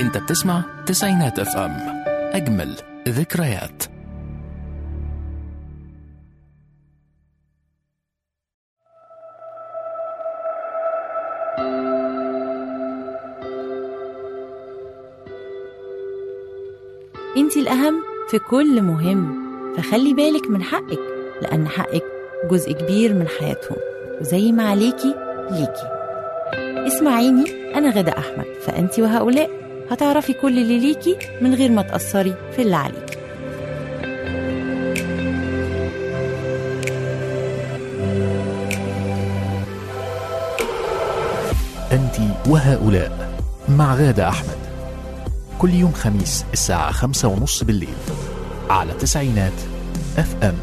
انت بتسمع تسعينات اف ام اجمل ذكريات انت الأهم في كل مهم فخلي بالك من حقك لأن حقك جزء كبير من حياتهم وزي ما عليكي ليكي اسمعيني أنا غدا أحمد فأنت وهؤلاء هتعرفي كل اللي ليكي من غير ما تأثري في اللي عليكي انت وهؤلاء مع غادة احمد كل يوم خميس الساعة خمسة ونص بالليل على تسعينات اف ام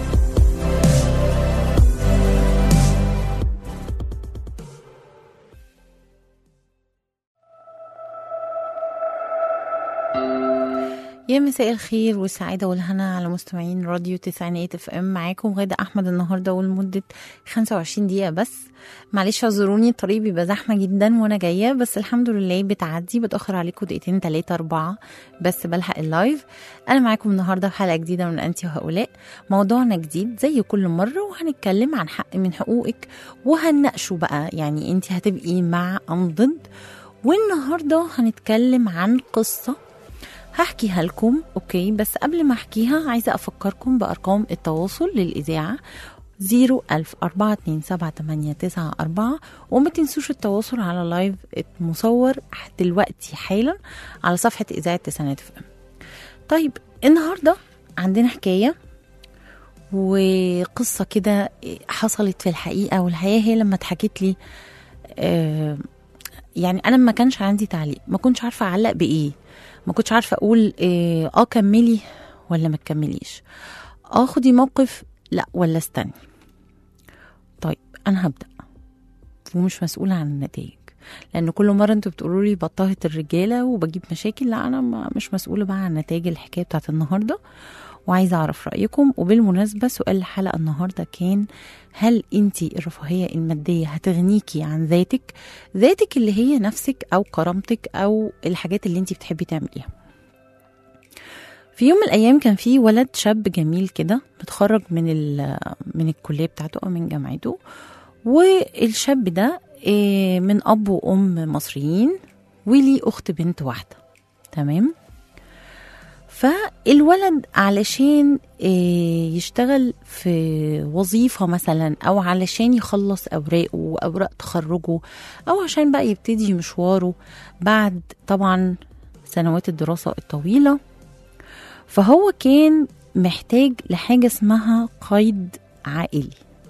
يا مساء الخير والسعادة والهنا على مستمعين راديو تسعينات اف ام معاكم غادة أحمد النهاردة ولمدة 25 دقيقة بس معلش اعذروني الطريق بيبقى زحمة جدا وأنا جاية بس الحمد لله بتعدي بتأخر عليكم دقيقتين تلاتة أربعة بس بلحق اللايف أنا معاكم النهاردة في حلقة جديدة من أنت وهؤلاء موضوعنا جديد زي كل مرة وهنتكلم عن حق من حقوقك وهنناقشه بقى يعني أنت هتبقي مع أم ضد والنهاردة هنتكلم عن قصة هحكيها لكم اوكي بس قبل ما احكيها عايزه افكركم بارقام التواصل للاذاعه 010427894 وما تنسوش التواصل على لايف مصور دلوقتي حالا على صفحه اذاعه تسعينات اف ام طيب النهارده عندنا حكايه وقصه كده حصلت في الحقيقه والحقيقه هي لما اتحكت لي آه يعني انا ما كانش عندي تعليق ما كنتش عارفه اعلق بايه ما كنتش عارفه اقول إيه اه كملي ولا ما تكمليش اه خدي موقف لا ولا استني طيب انا هبدا ومش مسؤوله عن النتائج لان كل مره انتوا بتقولوا لي بطهت الرجاله وبجيب مشاكل لا انا ما مش مسؤوله بقى عن نتائج الحكايه بتاعت النهارده وعايزه اعرف رايكم وبالمناسبه سؤال الحلقه النهارده كان هل انت الرفاهيه الماديه هتغنيكي عن ذاتك ذاتك اللي هي نفسك او كرامتك او الحاجات اللي انت بتحبي تعمليها في يوم من الايام كان في ولد شاب جميل كده متخرج من من الكليه بتاعته او من جامعته والشاب ده من اب وام مصريين وليه اخت بنت واحده تمام فالولد علشان يشتغل في وظيفة مثلا أو علشان يخلص أوراقه وأوراق تخرجه أو عشان بقى يبتدي مشواره بعد طبعا سنوات الدراسة الطويلة فهو كان محتاج لحاجة اسمها قيد عائلي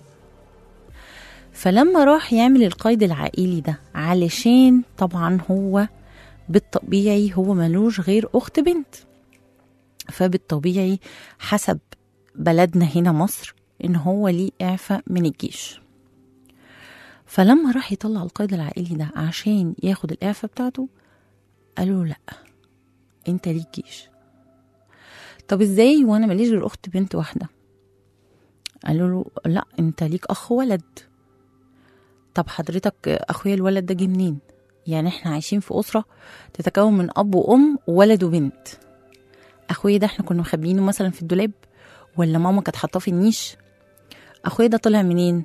فلما راح يعمل القيد العائلي ده علشان طبعا هو بالطبيعي هو ملوش غير أخت بنت فبالطبيعي حسب بلدنا هنا مصر ان هو ليه اعفاء من الجيش فلما راح يطلع القيد العائلي ده عشان ياخد الاعفاء بتاعته قالوا له لا انت ليك جيش طب ازاي وانا ماليش غير اخت بنت واحده قالوا له لا انت ليك اخ ولد طب حضرتك اخويا الولد ده جه منين يعني احنا عايشين في اسره تتكون من اب وام وولد وبنت اخويا ده احنا كنا مخبيينه مثلا في الدولاب ولا ماما كانت حاطاه في النيش اخويا ده طلع منين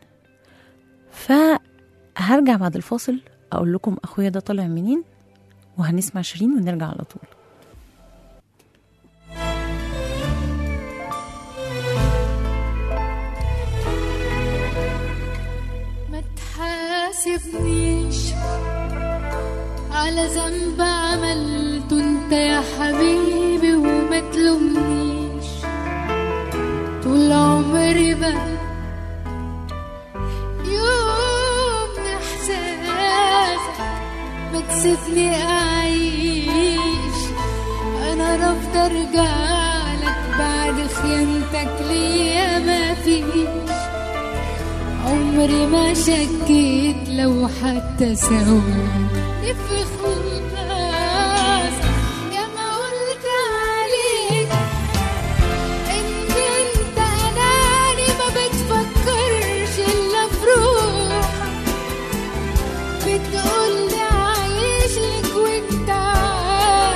فهرجع بعد الفاصل اقول لكم اخويا ده طلع منين وهنسمع شيرين ونرجع على طول ما تحاسبنيش على ذنب عملته انت يا حبيبي وما تلومنيش طول عمري بقى يوم احساسك ما تسيبني اعيش انا رافضه ارجع لك بعد خيانتك ليا ما فيش عمري ما شكيت لو حتى ثواني في خلاص يا ما قلت عليك ان انت اناني ما بتفكرش الا في روحك بتقولي عايش لك وانت عارف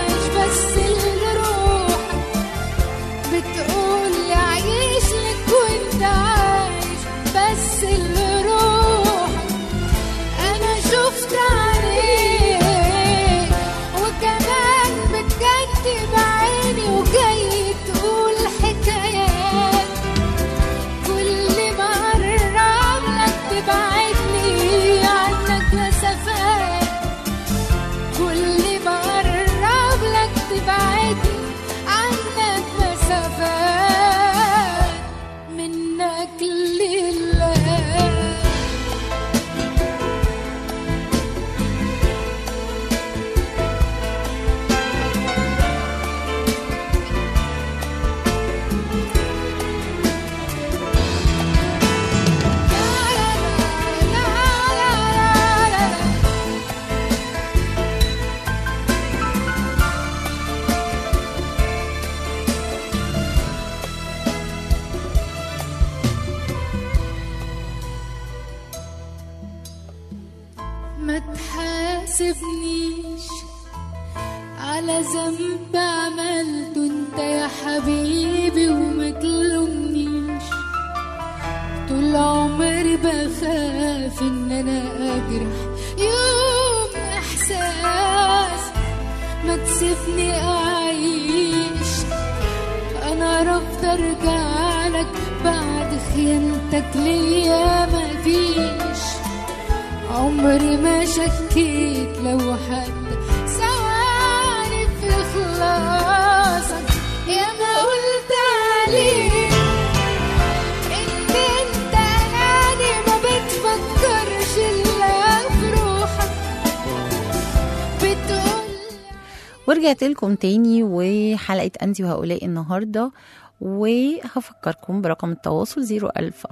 تحاسبنيش على ذنب عملته انت يا حبيبي وما تلومنيش طول عمري بخاف ان انا اجرح يوم احساس ما تسيبني اعيش انا رافضه ارجع لك بعد خيانتك ليا مفيش عمري ما شكيت لو حتى ثواني في خلاصك يا ما قلت عليك ان انت اناني ما بتفكرش الا في روحك بتقول ورجعت لكم تاني وحلقة أنت وهؤلاء النهاردة وهفكركم برقم التواصل 01000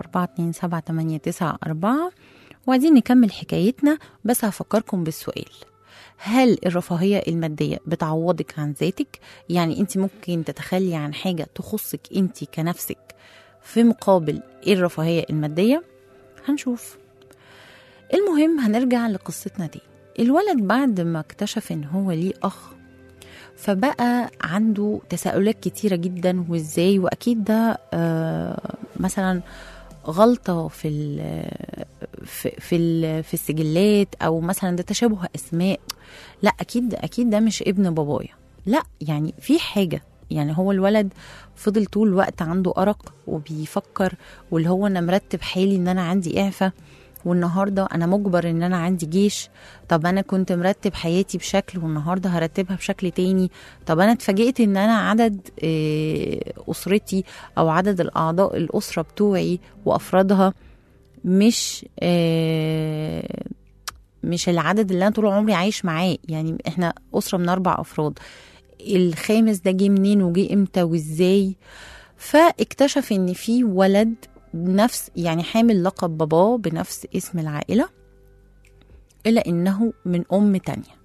427 وعايزين نكمل حكايتنا بس هفكركم بالسؤال هل الرفاهية المادية بتعوضك عن ذاتك؟ يعني انت ممكن تتخلي عن حاجة تخصك انت كنفسك في مقابل الرفاهية المادية؟ هنشوف المهم هنرجع لقصتنا تاني الولد بعد ما اكتشف ان هو ليه اخ فبقى عنده تساؤلات كتيرة جدا وازاي واكيد ده آه مثلا غلطة في ال في في, ال في السجلات او مثلا ده تشابه اسماء لا اكيد اكيد ده مش ابن بابايا لا يعني في حاجة يعني هو الولد فضل طول الوقت عنده أرق وبيفكر واللي هو أنا مرتب حالي إن أنا عندي إعفاء والنهارده انا مجبر ان انا عندي جيش طب انا كنت مرتب حياتي بشكل والنهارده هرتبها بشكل تاني طب انا اتفاجئت ان انا عدد آه، اسرتي او عدد الاعضاء الاسره بتوعي وافرادها مش آه، مش العدد اللي انا طول عمري عايش معاه يعني احنا اسره من اربع افراد الخامس ده جه منين وجه امتى وازاي فاكتشف ان في ولد بنفس يعني حامل لقب باباه بنفس اسم العائلة إلا إنه من أم تانية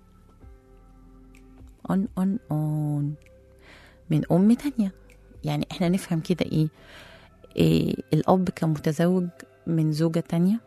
أون أون أون من أم تانية يعني إحنا نفهم كده إيه, إيه الأب كان متزوج من زوجة تانية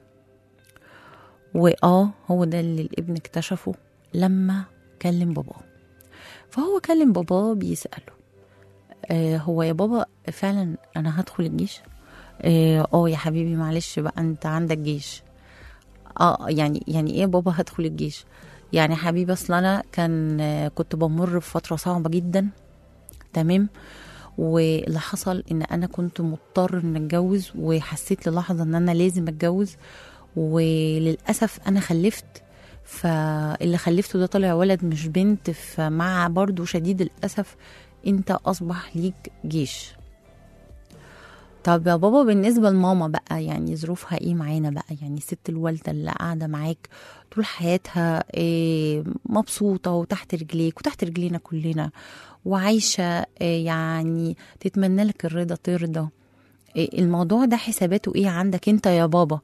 وآه هو ده اللي الابن اكتشفه لما كلم باباه فهو كلم باباه بيسأله آه هو يا بابا فعلا أنا هدخل الجيش اه آه يا حبيبي معلش بقى انت عندك جيش اه يعني يعني ايه يا بابا هدخل الجيش يعني حبيبي اصل انا كان آه، كنت بمر بفتره صعبه جدا تمام واللي حصل ان انا كنت مضطر ان اتجوز وحسيت للحظه ان انا لازم اتجوز وللاسف انا خلفت فاللي خلفته ده طلع ولد مش بنت فمع برضو شديد الاسف انت اصبح ليك جيش طب يا بابا بالنسبة لماما بقى يعني ظروفها ايه معانا بقى يعني الست الوالدة اللي قاعدة معاك طول حياتها إيه مبسوطة وتحت رجليك وتحت رجلينا كلنا وعايشة إيه يعني تتمنى لك الرضا ترضى إيه الموضوع ده حساباته ايه عندك انت يا بابا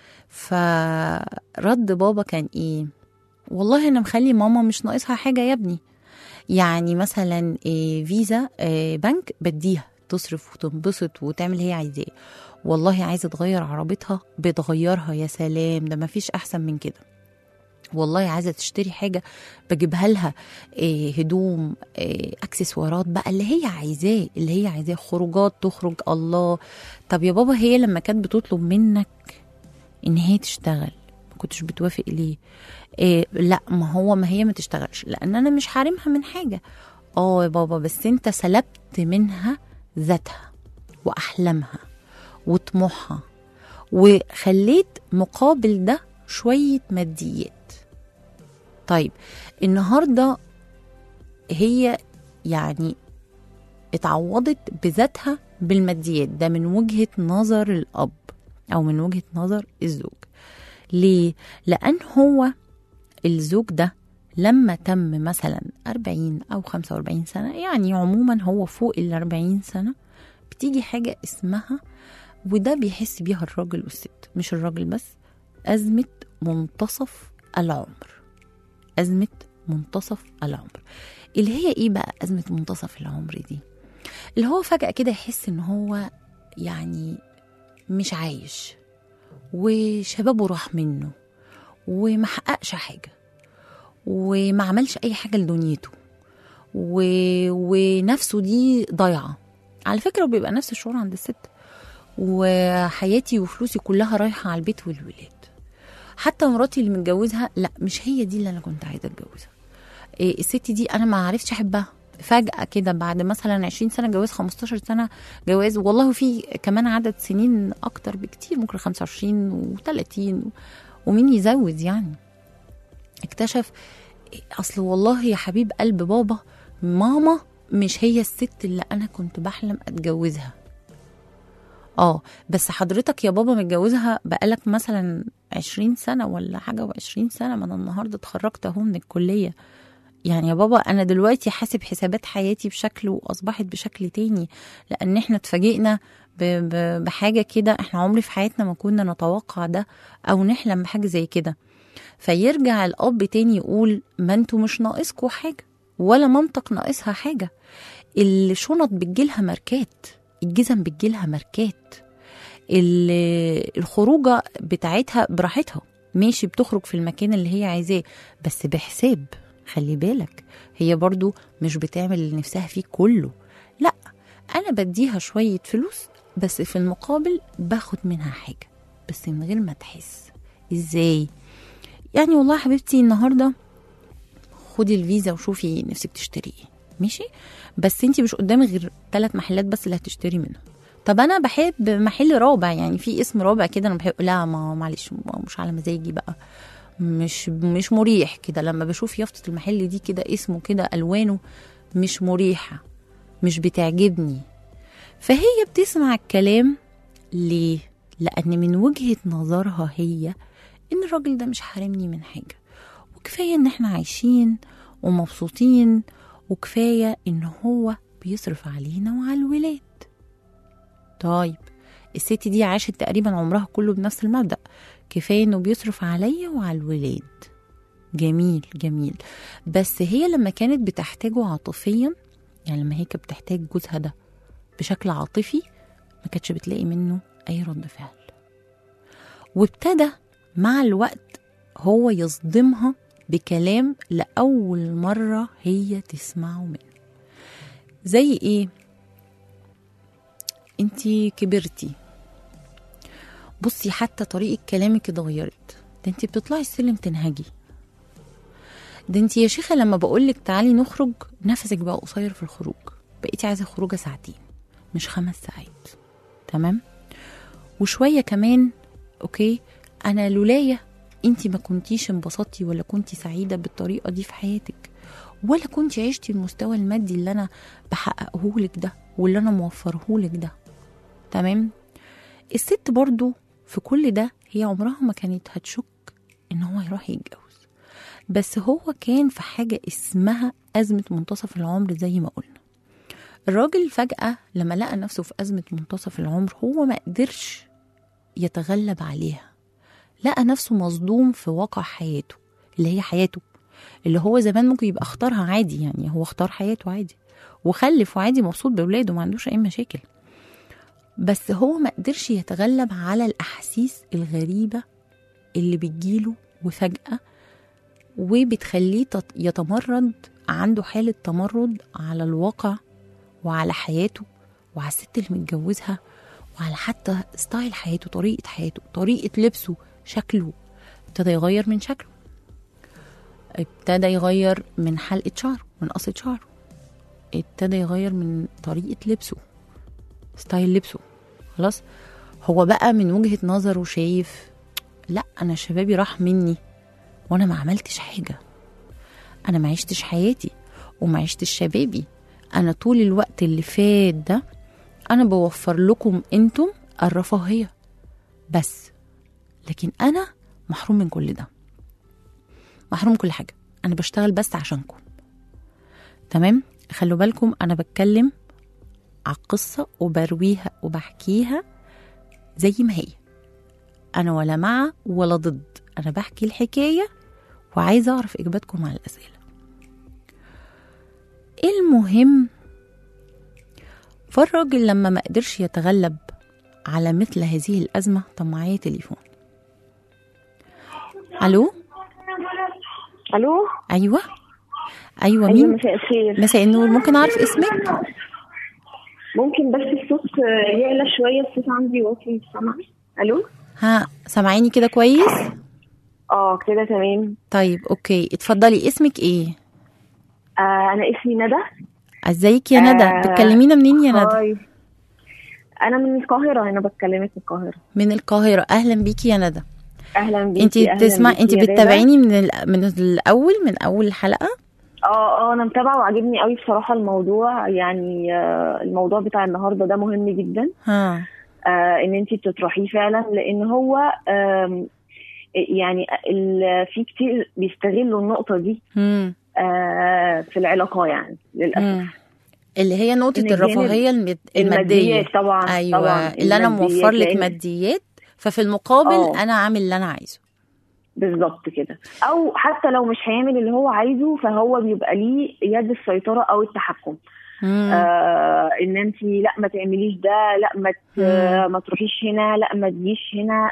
فرد بابا كان ايه والله انا مخلي ماما مش ناقصها حاجة يا ابني يعني مثلا إيه فيزا إيه بنك بديها تصرف وتنبسط وتعمل اللي هي عايزاه والله عايزه تغير عربيتها بتغيرها يا سلام ده مفيش احسن من كده والله عايزه تشتري حاجه بجيبها لها إيه هدوم إيه اكسسوارات بقى اللي هي عايزاه اللي هي عايزاه خروجات تخرج الله طب يا بابا هي لما كانت بتطلب منك ان هي تشتغل ما كنتش بتوافق ليه إيه لا ما هو ما هي ما تشتغلش لان انا مش حارمها من حاجه اه يا بابا بس انت سلبت منها ذاتها واحلامها وطموحها وخليت مقابل ده شويه ماديات طيب النهارده هي يعني اتعوضت بذاتها بالماديات ده من وجهه نظر الاب او من وجهه نظر الزوج ليه لان هو الزوج ده لما تم مثلا 40 أو 45 سنة يعني عموما هو فوق ال 40 سنة بتيجي حاجة اسمها وده بيحس بيها الراجل والست مش الراجل بس أزمة منتصف العمر أزمة منتصف العمر اللي هي إيه بقى أزمة منتصف العمر دي اللي هو فجأة كده يحس إن هو يعني مش عايش وشبابه راح منه وما حققش حاجه وما عملش اي حاجه لدنيته و... ونفسه دي ضايعه على فكره بيبقى نفس الشعور عند الست وحياتي وفلوسي كلها رايحه على البيت والولاد حتى مراتي اللي متجوزها لا مش هي دي اللي انا كنت عايزه اتجوزها إيه الست دي انا ما عرفتش احبها فجأة كده بعد مثلا 20 سنة جواز 15 سنة جواز والله في كمان عدد سنين أكتر بكتير ممكن 25 و30 ومين يزود يعني اكتشف أصل والله يا حبيب قلب بابا ماما مش هي الست اللي أنا كنت بحلم أتجوزها اه بس حضرتك يا بابا متجوزها بقالك مثلا عشرين سنة ولا حاجة وعشرين سنة ما أنا النهاردة اتخرجت أهو من الكلية يعني يا بابا أنا دلوقتي حاسب حسابات حياتي بشكل وأصبحت بشكل تاني لأن احنا اتفاجئنا ب- ب- بحاجة كده احنا عمري في حياتنا ما كنا نتوقع ده أو نحلم بحاجة زي كده فيرجع الأب تاني يقول ما انتوا مش ناقصكوا حاجة ولا مامتك ناقصها حاجة الشنط بتجيلها ماركات الجزم بتجيلها ماركات ال- الخروجه بتاعتها براحتها ماشي بتخرج في المكان اللي هي عايزاه بس بحساب خلي بالك هي برضو مش بتعمل اللي نفسها فيه كله لا انا بديها شويه فلوس بس في المقابل باخد منها حاجه بس من غير ما تحس ازاي يعني والله يا حبيبتي النهارده خدي الفيزا وشوفي نفسك تشتري ايه ماشي بس انتي مش قدامك غير ثلاث محلات بس اللي هتشتري منهم طب انا بحب محل رابع يعني في اسم رابع كده انا بحب لا ما معلش ما- مش على مزاجي بقى مش مش مريح كده لما بشوف يافطة المحل دي كده اسمه كده الوانه مش مريحة مش بتعجبني فهي بتسمع الكلام ليه لان من وجهة نظرها هي ان الراجل ده مش حارمني من حاجة وكفاية ان احنا عايشين ومبسوطين وكفاية ان هو بيصرف علينا وعلى الولاد طيب الست دي عاشت تقريبا عمرها كله بنفس المبدأ كفاية انه بيصرف عليا وعلى الولاد جميل جميل بس هي لما كانت بتحتاجه عاطفيا يعني لما هي كانت بتحتاج جوزها ده بشكل عاطفي ما كانتش بتلاقي منه اي رد فعل وابتدى مع الوقت هو يصدمها بكلام لأول مرة هي تسمعه منه زي ايه انتي كبرتي بصي حتى طريقة كلامك اتغيرت ده انتي بتطلعي السلم تنهجي ده انتي يا شيخة لما بقولك تعالي نخرج نفسك بقى قصير في الخروج بقيتي عايزة خروجة ساعتين مش خمس ساعات تمام وشوية كمان اوكي انا لولايا انتي ما كنتيش انبسطتي ولا كنتي سعيدة بالطريقة دي في حياتك ولا كنتي عشتي المستوى المادي اللي انا بحققهولك ده واللي انا موفرهولك ده تمام الست برضو في كل ده هي عمرها ما كانت هتشك ان هو يروح يتجوز بس هو كان في حاجة اسمها أزمة منتصف العمر زي ما قلنا الراجل فجأة لما لقى نفسه في أزمة منتصف العمر هو ما قدرش يتغلب عليها لقى نفسه مصدوم في واقع حياته اللي هي حياته اللي هو زمان ممكن يبقى اختارها عادي يعني هو اختار حياته عادي وخلف وعادي مبسوط بولاده ما عندوش اي مشاكل بس هو ما قدرش يتغلب على الاحاسيس الغريبه اللي بتجيله وفجاه وبتخليه تط- يتمرد عنده حاله تمرد على الواقع وعلى حياته وعلى الست اللي متجوزها وعلى حتى ستايل حياته طريقه حياته طريقه لبسه شكله ابتدى يغير من شكله ابتدى يغير من حلقه شعره من قصه شعره ابتدى يغير من طريقه لبسه ستايل لبسه خلاص هو بقى من وجهة نظره شايف لا انا شبابي راح مني وانا ما عملتش حاجة انا ما عشتش حياتي وما عشتش شبابي انا طول الوقت اللي فات ده انا بوفر لكم انتم الرفاهية بس لكن انا محروم من كل ده محروم كل حاجة انا بشتغل بس عشانكم تمام خلوا بالكم انا بتكلم على القصة وبرويها وبحكيها زي ما هي أنا ولا مع ولا ضد أنا بحكي الحكاية وعايزة أعرف إجاباتكم على الأسئلة المهم فالراجل لما ما قدرش يتغلب على مثل هذه الأزمة طب معايا تليفون الو الو ايوه ايوه ايوه مين مساء الخير مساء النور ممكن اعرف اسمك ممكن بس الصوت آه، يعلى شويه الصوت عندي واطي سامعي الو ها سامعيني كده كويس اه كده تمام طيب اوكي اتفضلي اسمك ايه آه انا اسمي ندى ازيك يا ندى آه، بتكلمينا منين يا ندى هاي انا من القاهره انا بكلمك من القاهره من القاهره اهلا بيكي يا ندى اهلا بيكي انت أهلاً بتسمع بيكي انت يا رضا. بتتابعيني من ال... من الاول من اول حلقه اه اه انا متابعه وعاجبني قوي بصراحه الموضوع يعني آه الموضوع بتاع النهارده ده مهم جدا ها آه ان انت بتطرحيه فعلا لان هو آم، يعني ال- في كتير بيستغلوا النقطه دي مم. آه في العلاقه يعني للاسف مم. اللي هي نقطه إن الجانب- الرفاهيه المد... الماديه الماديات طبعا ايوه طبعا اللي انا الماديات، موفر لك لأن- ماديات ففي المقابل آه. انا عامل اللي انا عايزه بالظبط كده او حتى لو مش هيعمل اللي هو عايزه فهو بيبقى ليه يد السيطره او التحكم مم. آه ان انت لا ما تعمليش ده لا ما ت- مم. ما تروحيش هنا لا ما تجيش هنا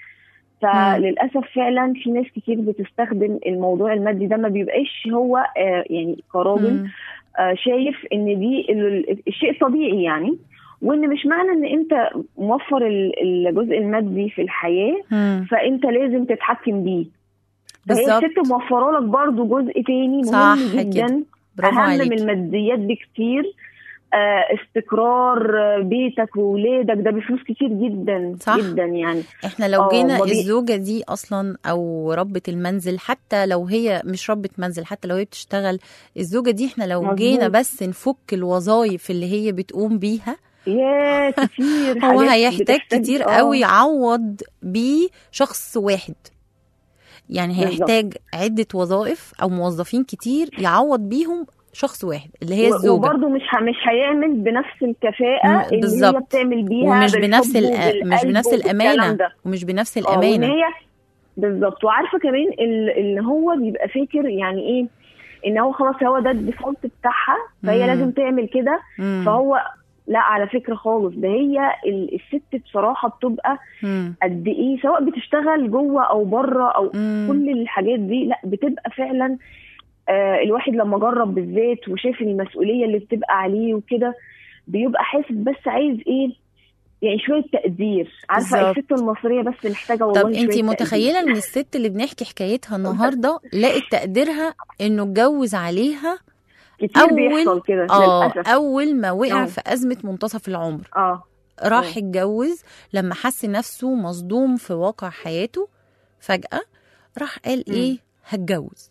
فللاسف فعلا في ناس كتير بتستخدم الموضوع المادي ده ما بيبقاش هو آه يعني كراجل مم. آه شايف ان دي ال- الشيء الطبيعي يعني وان مش معنى ان انت موفر ال- الجزء المادي في الحياه مم. فانت لازم تتحكم بيه فهي بالظبط الست موفره لك برضو جزء تاني صح مهم كده. جدا برافو اهم عليك من الماديات بكتير آه استقرار آه، بيتك وولادك ده بفلوس كتير جدا صح. جدا يعني احنا لو آه، جينا ما بي- الزوجة دي اصلا او ربة المنزل حتى لو هي مش ربة منزل حتى لو هي بتشتغل الزوجة دي احنا لو مظبوط. جينا بس نفك الوظائف اللي هي بتقوم بيها يا كتير هو حاجات هيحتاج بتحتاج- كتير آه، قوي يعوض بيه شخص واحد يعني بالظبط. هيحتاج عدة وظائف او موظفين كتير يعوض بيهم شخص واحد اللي هي و- الزوجة وبرضه مش ه- مش هيعمل بنفس الكفاءة مم، اللي هي بالظبط. بتعمل بيها ومش بالحب بنفس الأ... وبالقلب مش بنفس وبالكلام الامانة ده. ومش بنفس اه وان الامانة هي بالظبط وعارفه كمان ال- ان هو بيبقى فاكر يعني ايه ان هو خلاص هو ده الديفولت بتاعها فهي مم. لازم تعمل كده مم. فهو لا على فكره خالص ده هي ال- الست بصراحه بتبقى مم. قد ايه سواء بتشتغل جوه او بره او مم. كل الحاجات دي لا بتبقى فعلا آه الواحد لما جرب بالذات وشاف المسؤوليه اللي بتبقى عليه وكده بيبقى حاسس بس عايز ايه يعني شويه تقدير عارفه بالظبط. الست المصريه بس محتاجه والله طب انت شوية متخيله ان الست اللي بنحكي حكايتها النهارده لقت تقديرها انه اتجوز عليها تقدير. كتير أول- بيحصل كده اه للاسف اول ما وقع اه. في ازمه منتصف العمر اه راح اه. اتجوز لما حس نفسه مصدوم في واقع حياته فجاه راح قال مم. ايه هتجوز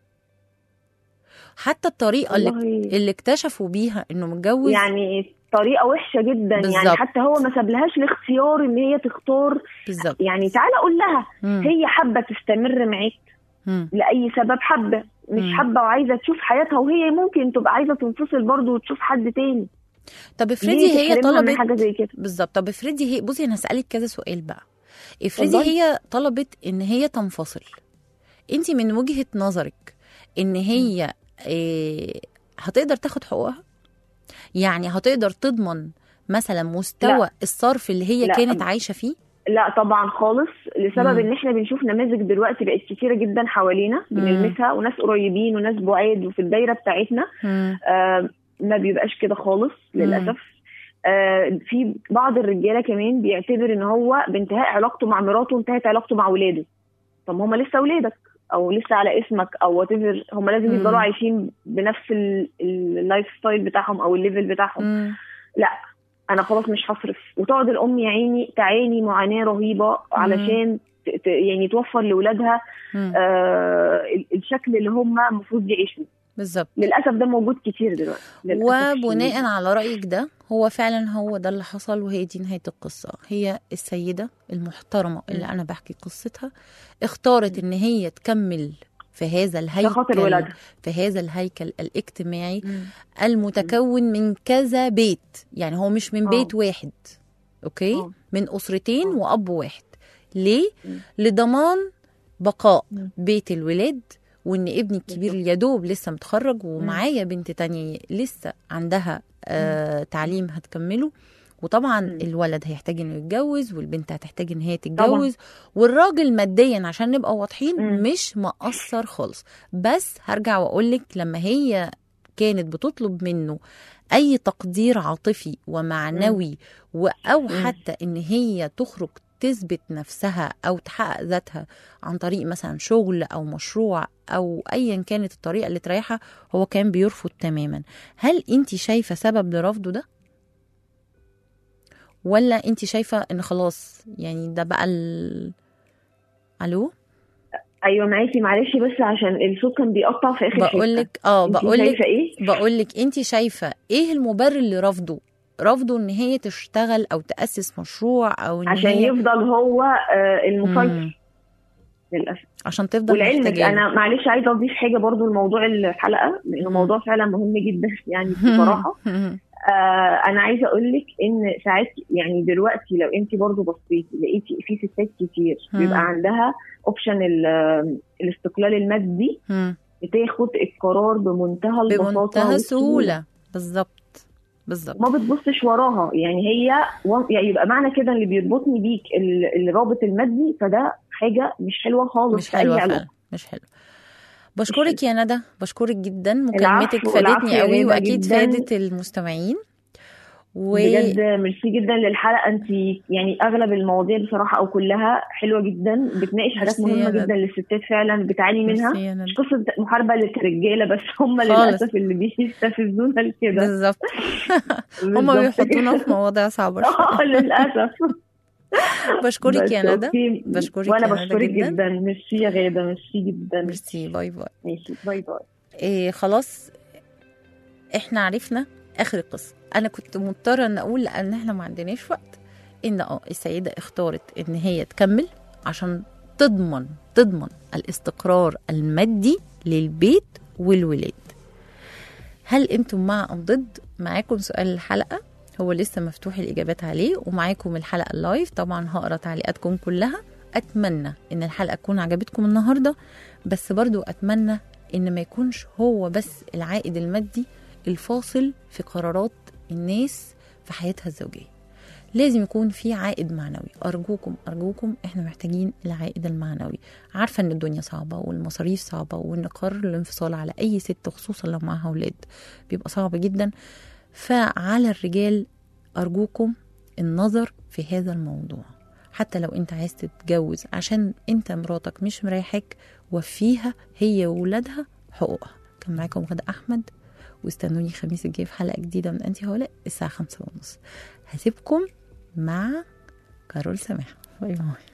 حتى الطريقه اللي والله اللي اكتشفوا بيها انه متجوز يعني طريقه وحشه جدا بالظبط. يعني حتى هو ما سابلهاش الاختيار ان هي تختار بالظبط يعني تعالى قول لها مم. هي حابه تستمر معاك مم. لاي سبب حابه مش مم. حابه وعايزه تشوف حياتها وهي ممكن تبقى عايزه تنفصل برضه وتشوف حد تاني طب ليه افرضي هي تحرمها من طلبت حاجه زي كده بالظبط طب افرضي هي بصي انا هسألك كذا سؤال بقى افرضي اتفضلي. هي طلبت ان هي تنفصل انت من وجهة نظرك ان هي إيه هتقدر تاخد حقوقها يعني هتقدر تضمن مثلا مستوى لا. الصرف اللي هي لا. كانت عايشة فيه لا طبعا خالص لسبب مم. ان احنا بنشوف نماذج دلوقتي بقت كتيره جدا حوالينا مم. بنلمسها وناس قريبين وناس بعاد وفي الدايره بتاعتنا مم. آه ما بيبقاش كده خالص للاسف آه في بعض الرجاله كمان بيعتبر ان هو بانتهاء علاقته مع مراته انتهت علاقته مع ولاده طب هم لسه اولادك او لسه على اسمك او وات هم لازم مم. يفضلوا عايشين بنفس ال- ال- اللايف ستايل بتاعهم او الليفل بتاعهم مم. لا انا خلاص مش هصرف وتقعد الام يا عيني تعاني معاناه رهيبه علشان ت- ت- يعني توفر لاولادها مم. آه ال- الشكل اللي هم المفروض يعيشوا بالظبط للاسف ده موجود كتير دلوقتي للأسف وبناء الشديد. على رأيك ده هو فعلا هو ده اللي حصل وهي دي نهاية القصة هي السيدة المحترمة اللي أنا بحكي قصتها اختارت إن هي تكمل في هذا عشان خاطر الهيكل ولادها في هذا الهيكل الاجتماعي مم. المتكون من كذا بيت يعني هو مش من آه. بيت واحد أوكي آه. من أسرتين آه. وأب واحد ليه؟ مم. لضمان بقاء مم. بيت الولاد وان ابني الكبير يا دوب لسه متخرج ومعايا بنت تانية لسه عندها آه تعليم هتكمله وطبعا مم. الولد هيحتاج انه يتجوز والبنت هتحتاج ان هي تتجوز والراجل ماديا عشان نبقى واضحين مم. مش مقصر خالص بس هرجع واقول لك لما هي كانت بتطلب منه اي تقدير عاطفي ومعنوي و- او مم. حتى ان هي تخرج تثبت نفسها او تحقق ذاتها عن طريق مثلا شغل او مشروع او ايا كانت الطريقه اللي تريحها هو كان بيرفض تماما هل انت شايفه سبب لرفضه ده ولا انت شايفه ان خلاص يعني ده بقى ال... الو ايوه معاكي معلش بس عشان الصوت كان بيقطع في اخر بقول لك اه انتي بقول لك شايفه ايه بقول لك انت شايفه ايه المبرر لرفضه رفضه ان هي تشتغل او تاسس مشروع او ان عشان هي يفضل هو آه، مم. المسيطر للاسف عشان تفضل ولعلمك محتاجاه انا معلش عايزه اضيف حاجه برضو لموضوع الحلقه لانه مم. موضوع فعلا مهم جدا يعني بصراحه آه انا عايزه اقول لك ان ساعات يعني دلوقتي لو انت برضو بصيتي لقيتي في ستات كتير مم. بيبقى عندها اوبشن الاستقلال المادي مم. بتاخد القرار بمنتهى البساطه بمنتهى والسهولة. السهوله بالظبط بالظبط ما بتبصش وراها يعني هي و- يعني يبقى معنى كده اللي بيربطني بيك ال- الرابط المادي فده حاجه مش حلوه خالص مش في أي حلوه علاقة. فعلا مش حلوه بشكرك يا ندى بشكرك جدا مكالمتك العفو، العفو فادتني يا قوي هبة واكيد جداً. فادت المستمعين و بجد ميرسي جدا للحلقه انت يعني اغلب المواضيع بصراحه او كلها حلوه جدا بتناقش حاجات ميرسي يا مهمه ندى. جدا للستات فعلا بتعاني منها ميرسي يا ندى. مش قصه محاربه للرجاله بس هم خالص. للاسف اللي بيستفزونا لكده بالظبط هما بالظبط بيحطونا كده. في مواضيع صعبه اه للاسف بشكرك بس يا ندى أوكي. بشكرك وانا يا ندى بشكرك جداً. جدا ميرسي يا غاده ميرسي جدا ميرسي باي باي ماشي باي باي إيه خلاص احنا عرفنا اخر القصه انا كنت مضطره ان اقول لان احنا ما عندناش وقت ان اه السيده اختارت ان هي تكمل عشان تضمن تضمن الاستقرار المادي للبيت والولاد هل انتم مع ام ضد معاكم سؤال الحلقه هو لسه مفتوح الاجابات عليه ومعاكم الحلقه اللايف طبعا هقرا تعليقاتكم كلها اتمنى ان الحلقه تكون عجبتكم النهارده بس برضو اتمنى ان ما يكونش هو بس العائد المادي الفاصل في قرارات الناس في حياتها الزوجيه لازم يكون في عائد معنوي ارجوكم ارجوكم احنا محتاجين العائد المعنوي عارفه ان الدنيا صعبه والمصاريف صعبه وان قرار الانفصال على اي ست خصوصا لو معاها اولاد بيبقى صعب جدا فعلى الرجال ارجوكم النظر في هذا الموضوع حتى لو انت عايز تتجوز عشان انت مراتك مش مريحك وفيها هي وولادها حقوقها كان معاكم غدا احمد واستنوني الخميس الجاي في حلقه جديده من انتي هولاء الساعه خمسة ونص هسيبكم مع كارول سماح باي باي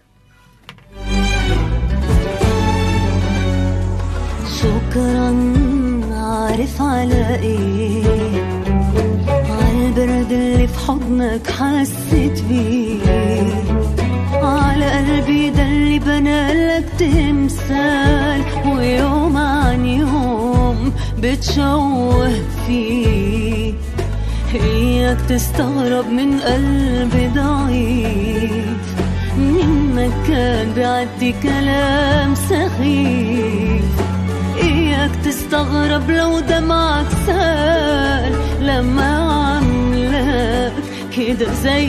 شكرا عارف على ايه عالبرد اللي في حضنك حسيت بيه على قلبي ده اللي بنالك تمثال ويوم عن يوم بتشوه فيه اياك تستغرب من قلب ضعيف منك كان بيعدي كلام سخيف اياك تستغرب لو دمعك سال لما عملك كده زي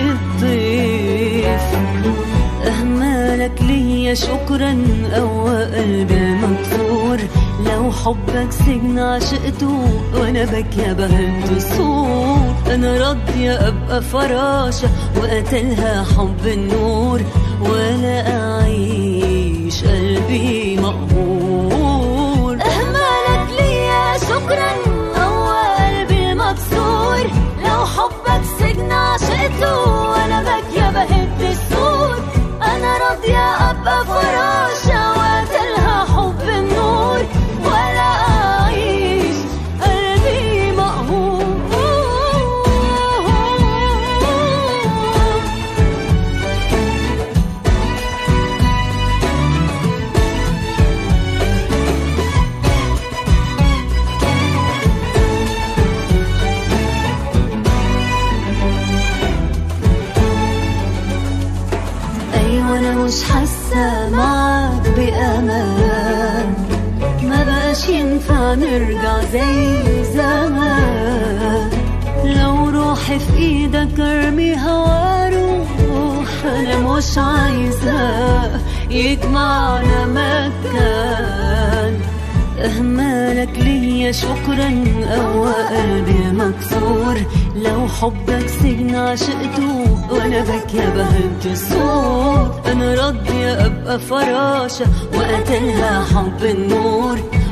الضيف أهمالك ليا شكرا قوى قلبي مكسور لو حبك سجن عشقته وانا بكيا بهد الصوت انا راضية ابقى فراشة وقتلها حب النور ولا اعيش قلبي مقهور اهمالك ليا شكرا قوى قلبي مكسور لو حبك سجن عشقته وانا بكيا بهد الصوت انا راضية ابقى فراشة وقتلها حب النور ولا اعيش قلبي مقهور ايوه انا مش حاسه معاك بامان ما بقاش ينفع نرجع زي زمان لو روحي في ايدك ارميها واروح انا مش عايزة يجمعنا مكان اهمالك ليا شكرا قوى قلبي مكسور لو حبك سجن عشقته وانا بك يا بهجة الصوت انا راضية ابقى فراشة وقتلها حب النور